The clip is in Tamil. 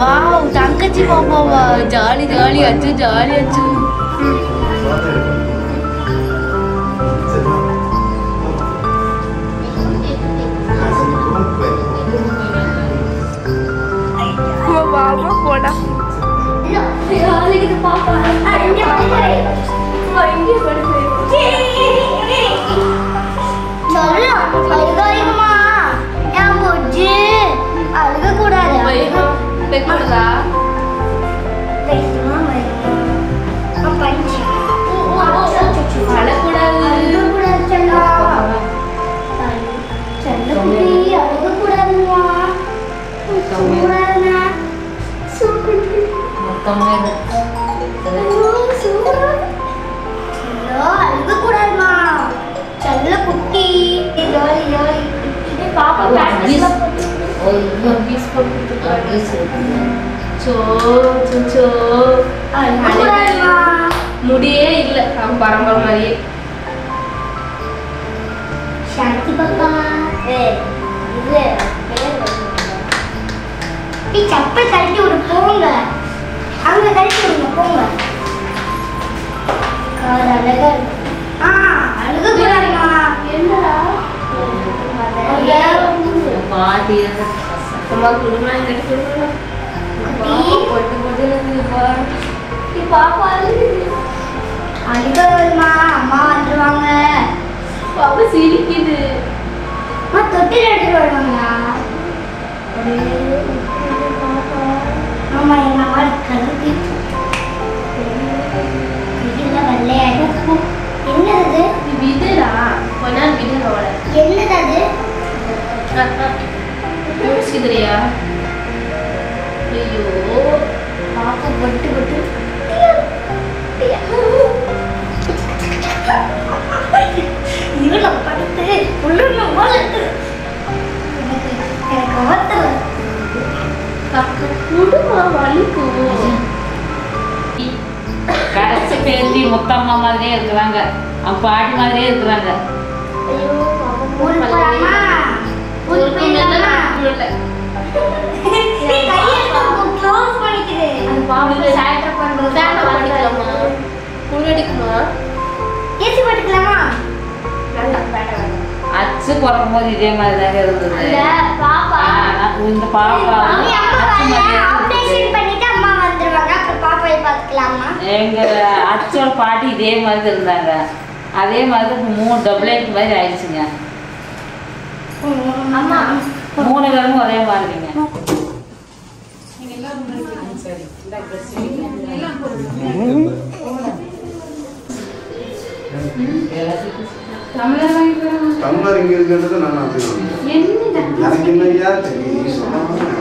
வாவ் தங்கச்சி பாப்பாவா ஜாலி ஜாலி அச்சு ஜாலி அச்சு வாமா போடா வைக்கக்கூடாதா அழக்கூடாது மொத்தமே குட்டி ஜாலி ஜாலி பாப்பா அட்லீஸ்ட் ஒரு பீஸ் போட்டு அட்லீஸ்ட் சோ சோ, சோ அழகு. முடியே இல்ல அவன் பரம்பரை மாதிரியே சாந்தி பாப்பா ஏய் இது பேர் நீ செப்பல் கழட்டி விடு போங்க அங்க கழட்டி விடுங்க போங்க கார் அழகா இருக்கு ஆ அழுக கூடாதுமா என்னடா பாட்டி அம்மா குடும்பம் எங்கிட்ட குடும்பம் குட்டி. போட்டு போட்டு இருக்குதுப்பா நீ பாப்பா அழுகுது. அழுக வருமா அம்மா வந்துருவாங்க பாப்பா சிரிக்குது அம்மா தொட்டில் எடுத்துட்டு வருவாங்களா ஆமா எங்க அம்மா கருதி இதுல வெள்ளையாடு என்னது நீ விடுடா கொஞ்ச நாள் விடு அவளை என்னது அது யோசிக்கிறியா ஐயோ பாப்பா பட்டு பட்டு இவள படுத்து உள்ளுங்க போல இருக்கு எனக்கு எனக்கு அவத்தல விடுமா வலிக்கும் கடைசி பேத்தி முத்தம்மா மாதிரியே இருக்கிறாங்க அவங்க பாட்டி மாதிரியே இருக்கிறாங்க ஐயோ பாப்பா ஊர் போலாமா ஊர் ஊருக்கு மேல போயிடலாமா இல்லை கையை க்ளோஸ் பண்ணிக்குது அது பாப்பா சாயட்டர் பண்றது ஃபேனை பண்ணிக்கலாமா குளிரடிக்குமா ஏசி போட்டுக்கலாமா வேண்டாம் வேண்டாம் வேண்டாம் அச்சு பிறக்கும் போது இதே மாதிரி தாங்க இருந்தது அந்த பாப்பா ஆனா, இந்த பாப்பா மம்மி அம்மா அச்சு வரல மாதிரியே ஆபரேஷன் இருந்தது. பண்ணிட்டு அம்மா வந்துருவாங்க அப்புறம் பாப்பாவை பார்த்துக்கலாமா எங்க அச்சோட பாட்டி இதே மாதிரி இருந்தாங்க அதே மாதிரி மூணு டபுளேட் மாதிரி ஆயிடுச்சுங்க அம்மா மூணு பேரும் ஒரே மாதிரிங்க டம்ளர் இங்க இருக்கிறது நான் அப்படி வாங்கினேன். எனக்கு என்ன ஐயா தெரியும் நீ சொன்னா